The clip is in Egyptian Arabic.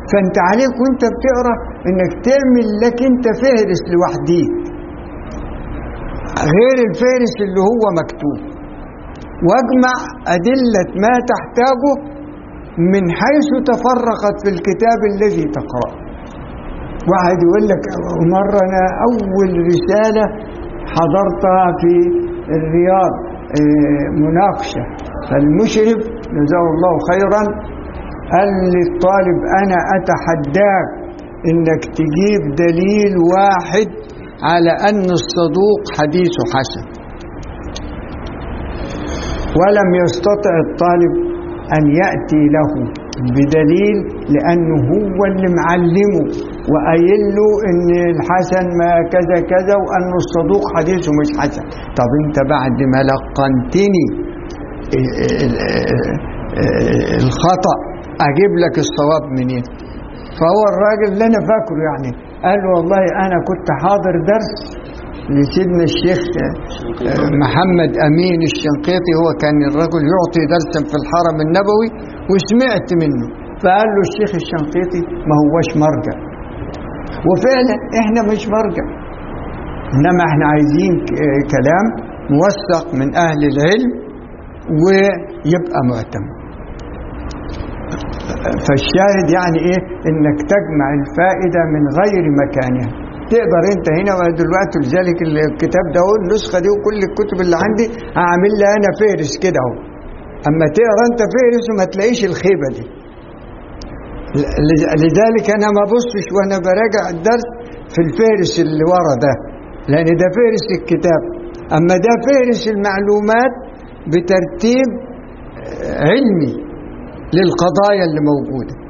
فانت عليك وانت بتقرا انك تعمل لك انت فهرس لوحديك غير الفهرس اللي هو مكتوب واجمع أدلة ما تحتاجه من حيث تفرقت في الكتاب الذي تقرأه واحد يقول لك مرة أنا أول رسالة حضرتها في الرياض آه، مناقشة فالمشرف جزاه الله خيرا قال للطالب أنا أتحداك إنك تجيب دليل واحد على أن الصدوق حديث حسن ولم يستطع الطالب أن يأتي له بدليل لأنه هو اللي معلمه وقايل له إن الحسن ما كذا كذا وأن الصدوق حديثه مش حسن طب أنت بعد ما لقنتني الخطأ أجيب لك الصواب منين فهو الراجل اللي أنا فاكره يعني قال له والله أنا كنت حاضر درس لسيدنا الشيخ محمد أمين الشنقيطي هو كان الرجل يعطي درسا في الحرم النبوي وسمعت منه فقال له الشيخ الشنقيطي ما هوش مرجع وفعلا احنا مش مرجع انما احنا عايزين كلام موثق من اهل العلم ويبقى معتمد فالشاهد يعني ايه انك تجمع الفائدة من غير مكانها تقدر انت هنا دلوقتي لذلك الكتاب ده اهو النسخة دي وكل الكتب اللي عندي هعمل لها انا فهرس كده اهو اما تقرا انت فهرس وما تلاقيش الخيبة دي لذلك انا ما بصش وانا براجع الدرس في الفهرس اللي ورا ده لان ده فهرس الكتاب اما ده فهرس المعلومات بترتيب علمي للقضايا اللي موجوده